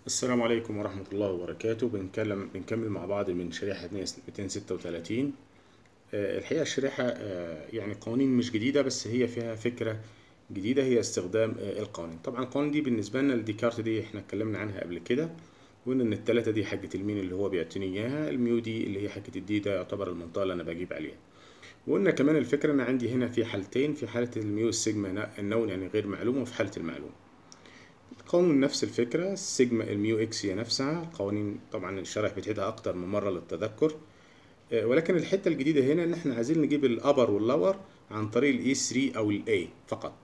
السلام عليكم ورحمة الله وبركاته بنكلم بنكمل مع بعض من شريحة 236 آه، الحقيقة الشريحة آه، يعني قوانين مش جديدة بس هي فيها فكرة جديدة هي استخدام آه، القوانين طبعا القوانين دي بالنسبة لنا الديكارت دي احنا اتكلمنا عنها قبل كده وقلنا ان التلاتة دي حاجة المين اللي هو بيعتني اياها الميو دي اللي هي حاجة الدي ده يعتبر المنطقة اللي انا بجيب عليها وقلنا كمان الفكرة انا عندي هنا في حالتين في حالة الميو السيجما النون يعني غير معلومة وفي حالة المعلوم قانون نفس الفكرة السيجما الميو اكس هي نفسها القوانين طبعا الشرح بتعيدها أكتر من مرة للتذكر آه، ولكن الحتة الجديدة هنا إن إحنا عايزين نجيب الأبر واللور عن طريق الإي 3 أو الأي فقط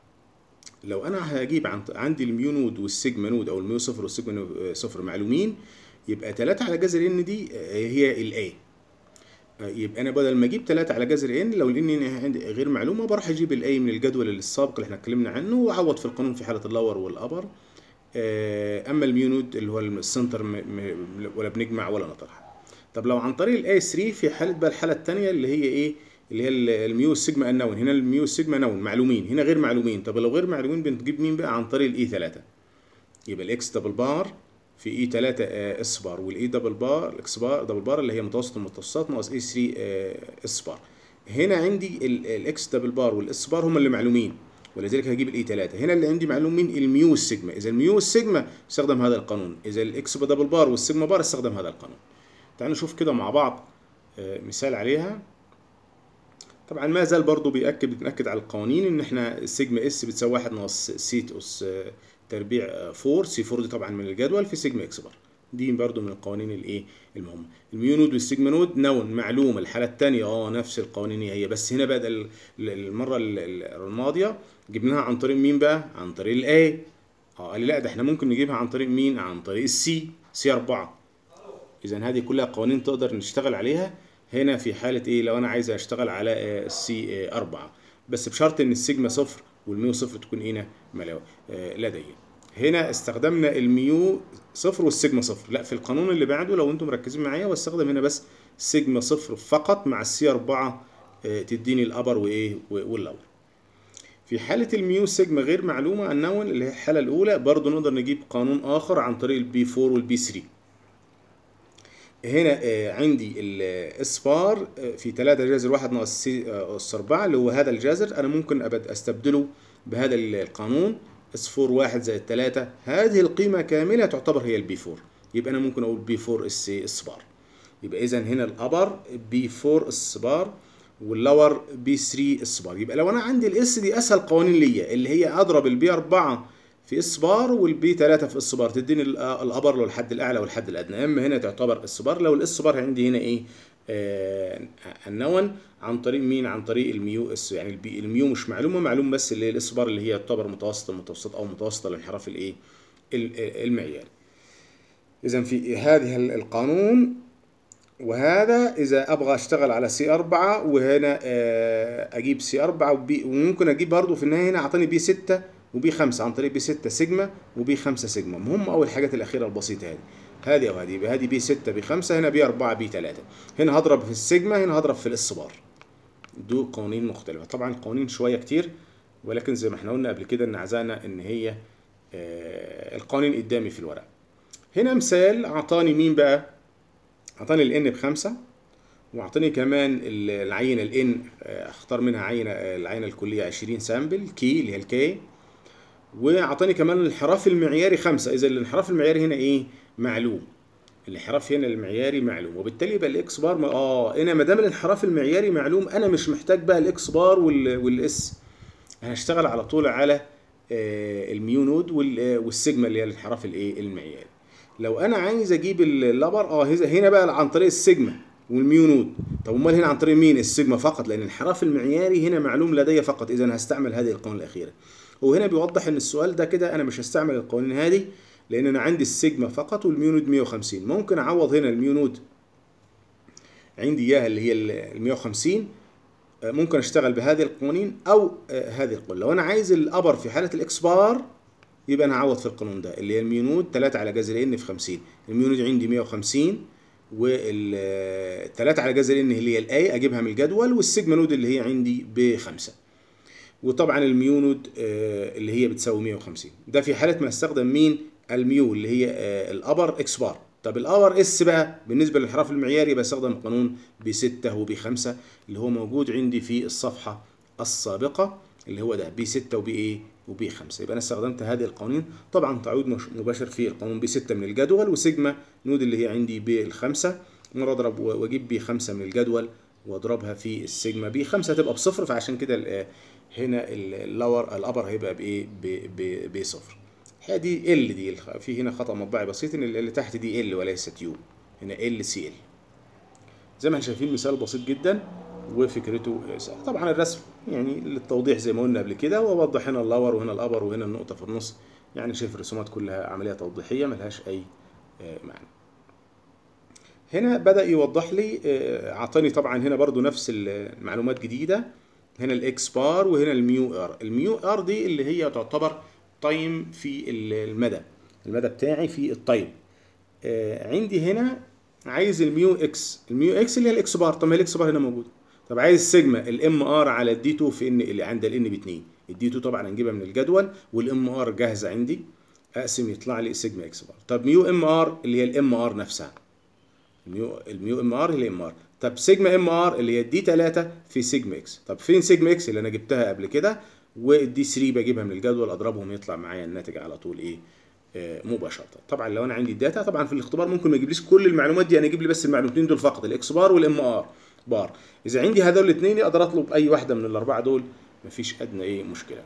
لو أنا هجيب عن عندي الميو نود والسيجما نود أو الميو صفر والسيجما نو- آه، صفر معلومين يبقى 3 على جذر ان دي آه، هي الاي يبقى انا بدل ما اجيب 3 على جذر ان لو الان عندي غير معلومه بروح اجيب الاي من الجدول السابق اللي احنا اتكلمنا عنه واعوض في القانون في حاله اللور والابر آه، اما الميونود اللي هو السنتر م- م- ولا بنجمع ولا نطرح طب لو عن طريق الاي 3 في حاله بقى الحاله الثانيه اللي هي ايه اللي هي ال- الميو السيجما النون هنا الميو السيجما نون معلومين هنا غير معلومين طب لو غير معلومين بنجيب مين بقى عن طريق الاي 3 يبقى الاكس دبل بار في اي 3 اس بار والاي دبل بار الاكس بار دبل بار اللي هي متوسط المتوسطات ناقص اي 3 اس بار هنا عندي ال- الاكس دبل بار والاس بار هم اللي معلومين ولذلك هجيب الاي 3 هنا اللي عندي معلوم مين الميو والسيجما اذا الميو والسيجما استخدم هذا القانون اذا الاكس دبل بار والسيجما بار استخدم هذا القانون تعالوا نشوف كده مع بعض آه، مثال عليها طبعا ما زال برضو بيأكد بنأكد على القوانين ان احنا السيجما اس بتساوي 1 ناقص سي اس آه، تربيع 4 سي 4 دي طبعا من الجدول في سيجما اكس بار دي برضو من القوانين الايه المهمه الميو نود والسيجما نود نون معلومه الحاله الثانيه اه نفس القوانين هي بس هنا بقى ده ال- ال- المره ال- ال- الماضيه جبناها عن طريق مين بقى عن طريق الاي اه قال لي لا ده احنا ممكن نجيبها عن طريق مين عن طريق السي سي 4 اذا هذه كلها قوانين تقدر نشتغل عليها هنا في حاله ايه لو انا عايز اشتغل على السي 4 بس بشرط ان السيجما صفر والميو صفر تكون هنا ملو- آه، لدي هنا استخدمنا الميو صفر والسيجما صفر لا في القانون اللي بعده لو انتم مركزين معايا واستخدم هنا بس سيجما صفر فقط مع السي 4 آه، تديني الابر وايه و- واللور في حالة الميو سيجما غير معلومة النون اللي هي الحالة الأولى برضو نقدر نجيب قانون آخر عن طريق البي 4 والبي 3 هنا آه، عندي الاس بار آه، في 3 جذر 1 ناقص سي آه، اس 4 اللي هو هذا الجذر انا ممكن أبد استبدله بهذا ال- القانون اس 4 1 زائد 3 هذه القيمه كامله تعتبر هي البي 4 يبقى انا ممكن اقول بي 4 اس اس بار يبقى اذا هنا الابر بي 4 اس بار واللور بي 3 اس بار يبقى لو انا عندي الاس دي اسهل قوانين ليا اللي هي اضرب البي 4 في اس بار والبي 3 في اس بار تديني ال- الابر لو الحد الاعلى والحد الادنى اما هنا تعتبر اس بار لو الاس بار عندي هنا ايه آه النون عن طريق مين عن طريق الميو اس يعني البي الميو مش معلومه معلوم بس اللي هي الاس بار اللي هي تعتبر متوسط المتوسط او متوسط الانحراف الايه ال- المعياري اذا في هذه ال- القانون وهذا اذا ابغى اشتغل على سي 4 وهنا آه، اجيب سي 4 وبي وممكن اجيب برضو في النهايه هنا اعطاني بي 6 وبي 5 عن طريق بي 6 سيجما وبي 5 سيجما مهم اول الحاجات الاخيره البسيطه هذه هذه او هذه يبقى هذه بي 6 بي 5 هنا بي 4 بي 3 هنا هضرب في السيجما هنا هضرب في الاس بار دول قوانين مختلفه طبعا القوانين شويه كتير ولكن زي ما احنا قلنا قبل كده ان عزانا ان هي آه، القوانين قدامي في الورق هنا مثال اعطاني مين بقى اعطاني الان بخمسة واعطاني كمان ال- العينه الان اختار منها عينه العينه الكليه 20 سامبل كي اللي هي الكي واعطاني كمان الانحراف المعياري خمسة اذا الانحراف المعياري هنا ايه معلوم الانحراف هنا المعياري معلوم وبالتالي يبقى الاكس بار ما- اه هنا ما دام الانحراف المعياري معلوم انا مش محتاج بقى الاكس بار وال- والاس انا هشتغل على طول على آه، الميو نود وال- آه، والسيجما اللي هي الانحراف الايه المعياري لو انا عايز اجيب اللبر اه هز- هنا بقى عن طريق السيجما والميو نود طب امال هنا عن طريق مين السيجما فقط لان الانحراف المعياري هنا معلوم لدي فقط اذا هستعمل هذه القوانين الاخيره هو هنا بيوضح ان السؤال ده كده انا مش هستعمل القوانين هذه لان انا عندي السيجما فقط والميو نود 150 ممكن اعوض هنا الميو نود عندي اياها اللي هي ال 150 آه، ممكن اشتغل بهذه القوانين او آه، هذه القوانين لو انا عايز الابر في حاله الاكس بار يبقى انا اعوض في القانون ده اللي هي الميونود 3 على جذر ان في 50 الميونود عندي 150 وال 3 على جذر ان اللي هي الاي اجيبها من الجدول والسيجما نود اللي هي عندي بخمسة وطبعا الميونود آه، اللي هي بتساوي 150 ده في حاله ما استخدم مين الميو اللي هي آه، الابر اكس بار طب الابر اس بقى بالنسبه للانحراف المعياري بستخدم قانون ب 6 وب 5 اللي هو موجود عندي في الصفحه السابقه اللي هو ده ب 6 وب ايه وب 5 يبقى انا استخدمت هذه القوانين طبعا تعويض مش- مباشر في القانون ب 6 من الجدول وسيجما نود اللي هي عندي بالخمسه مره اضرب و- واجيب ب 5 من الجدول واضربها في السيجما ب 5 تبقى بصفر فعشان كده ال- هنا ال- اللور الابر هيبقى بايه ب- ب- بصفر هي دي ال دي الخ- في هنا خطا مطبعي بسيط ان اللي تحت دي ال وليست يو هنا ال سي ال زي ما احنا شايفين مثال بسيط جدا وفكرته سهلة. طبعا الرسم يعني للتوضيح زي ما قلنا قبل كده واوضح هنا اللور وهنا الابر وهنا النقطه في النص يعني شايف الرسومات كلها عمليه توضيحيه ملهاش اي آه، معنى هنا بدا يوضح لي آه، اعطاني طبعا هنا برضو نفس المعلومات جديده هنا الاكس بار وهنا الميو ار الميو ار دي اللي هي تعتبر تايم في المدى المدى بتاعي في التايم آه، عندي هنا عايز الميو اكس الميو اكس اللي هي الاكس بار طب ما الاكس بار هنا موجود طب عايز سيجما الام ار على الدي 2 في ان اللي عند الان ب 2 الدي 2 طبعا هنجيبها من الجدول والام ار جاهزه عندي اقسم يطلع لي سيجما اكس بار طب ميو ام ار اللي هي الام ار نفسها الميو الميو ام ار هي ام ار طب سيجما ام ار اللي هي الدي 3 في سيجما اكس طب فين سيجما اكس اللي انا جبتها قبل كده والدي 3 بجيبها من الجدول اضربهم يطلع معايا الناتج على طول ايه آه، مباشره طبعا لو انا عندي الداتا طبعا في الاختبار ممكن ما يجيبليش كل المعلومات دي انا يجيب لي بس المعلومتين دول فقط الاكس بار والام ار بار اذا عندي هذول الاثنين اقدر اطلب اي واحده من الاربعه دول مفيش ادنى ايه مشكله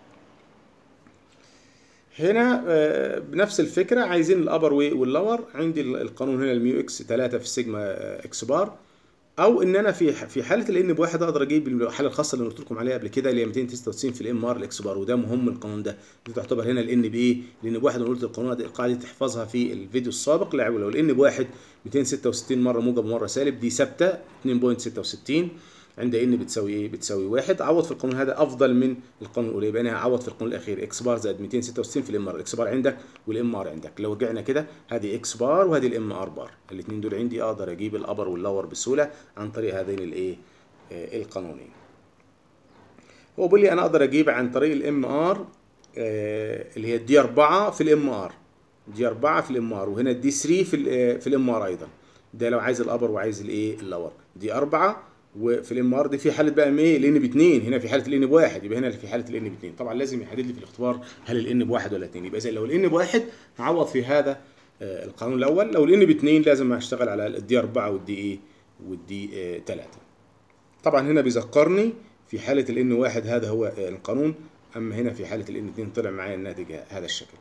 هنا آه، بنفس الفكره عايزين الابر واللور عندي ال- القانون هنا الميو اكس 3 في السيجما آه، اكس بار او ان انا في في حاله الان بواحد اقدر اجيب الحاله الخاصه اللي قلت لكم عليها قبل كده اللي هي 296 في الام ار الاكس بار وده مهم القانون ده دي تعتبر هنا الان بايه؟ لان بواحد انا قلت القانون ده القاعده دي تحفظها في الفيديو السابق لا لو الان بواحد 266 مره موجب ومره سالب دي ثابته 2.66 عند ان بتساوي ايه؟ بتساوي واحد عوض في القانون هذا افضل من القانون الاولى يبقى انا هعوض في القانون الاخير اكس بار زائد 266 في الام ار الاكس بار عندك والام ار عندك لو رجعنا كده هذه اكس بار وهذه الام ار بار الاثنين دول عندي اقدر اجيب الابر واللور بسهوله عن طريق هذين الايه؟ آه، القانونين هو بيقول لي انا اقدر اجيب عن طريق الام ار اللي هي الدي 4 في الام ار دي 4 في الام ار وهنا الدي 3 في ال في الام ار ايضا ده لو عايز الابر وعايز الايه اللور دي 4 وفي الام ار دي في حاله بقى ايه الان باثنين هنا في حاله الان بواحد يبقى هنا في حاله الان باثنين طبعا لازم يحدد لي في الاختبار هل الان بواحد ولا اثنين يبقى اذا لو الان بواحد هعوض في هذا آه، القانون الاول لو الان باثنين لازم اشتغل على الدي 4 والدي ايه والدي 3 طبعا هنا بيذكرني في حالة الان واحد هذا هو آه، القانون اما هنا في حالة الان اتنين طلع معايا الناتج هذا الشكل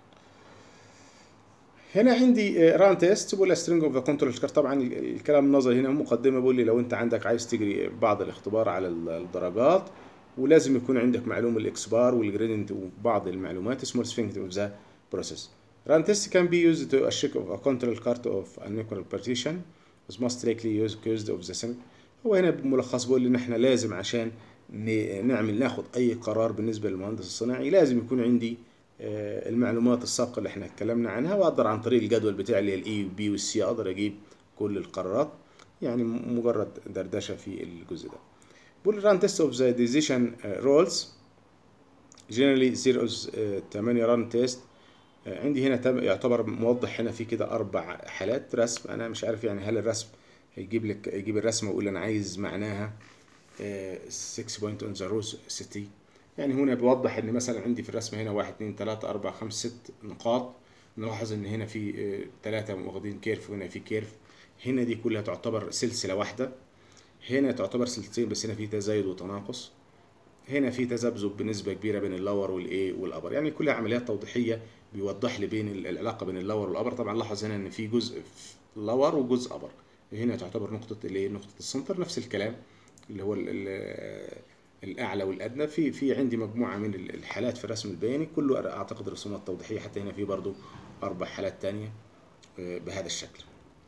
هنا عندي ران تيست بقول سترينج اوف ذا كنترول كارت طبعا ال- الكلام النظري هنا مقدمه بقول لي لو انت عندك عايز تجري بعض الاختبار على ال- الدرجات ولازم يكون عندك معلوم الاكس بار والجريدنت وبعض المعلومات اسمه سفنكت اوف ذا بروسيس ران تيست can be used to check of a control card of an equal partition was most likely used used of the same هو هنا بملخص بيقول لي ان احنا لازم عشان ن- نعمل ناخد اي قرار بالنسبه للمهندس الصناعي لازم يكون عندي آه، المعلومات السابقه اللي احنا اتكلمنا عنها واقدر عن طريق الجدول بتاعي اللي هي الاي والبي والسي اقدر اجيب كل القرارات يعني م- مجرد دردشه في الجزء ده بقول run test of the decision uh, rules generally there is uh, 8 run test آه، عندي هنا تم- يعتبر موضح هنا في كده اربع حالات رسم انا مش عارف يعني هل الرسم هيجيب لك يجيب الرسمه ويقول انا عايز معناها 6 بوينت اون ذا روز سيتي يعني هنا بيوضح ان مثلا عندي في الرسمه هنا 1 2 3 4 5 6 نقاط نلاحظ ان هنا في ثلاثه واخدين كيرف وهنا في كيرف هنا دي كلها تعتبر سلسله واحده هنا تعتبر سلسلتين بس هنا في تزايد وتناقص هنا في تذبذب بنسبه كبيره بين اللور والايه والابر يعني كلها عمليات توضيحيه بيوضح لي بين ال- العلاقه بين اللور والابر طبعا لاحظ هنا ان في جزء في لور وجزء ابر هنا تعتبر نقطه الايه نقطه السنتر نفس الكلام اللي هو ال- ال- الاعلى والادنى في في عندي مجموعه من ال- الحالات في الرسم البياني كله اعتقد رسومات توضيحيه حتى هنا في برضو اربع حالات تانية آه، بهذا الشكل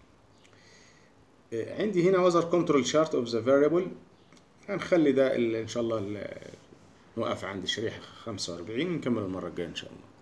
آه، عندي هنا وزر كنترول شارت اوف ذا فاريبل هنخلي ده ال- ان شاء الله ال- نوقف عند الشريحه 45 ونكمل المره الجايه ان شاء الله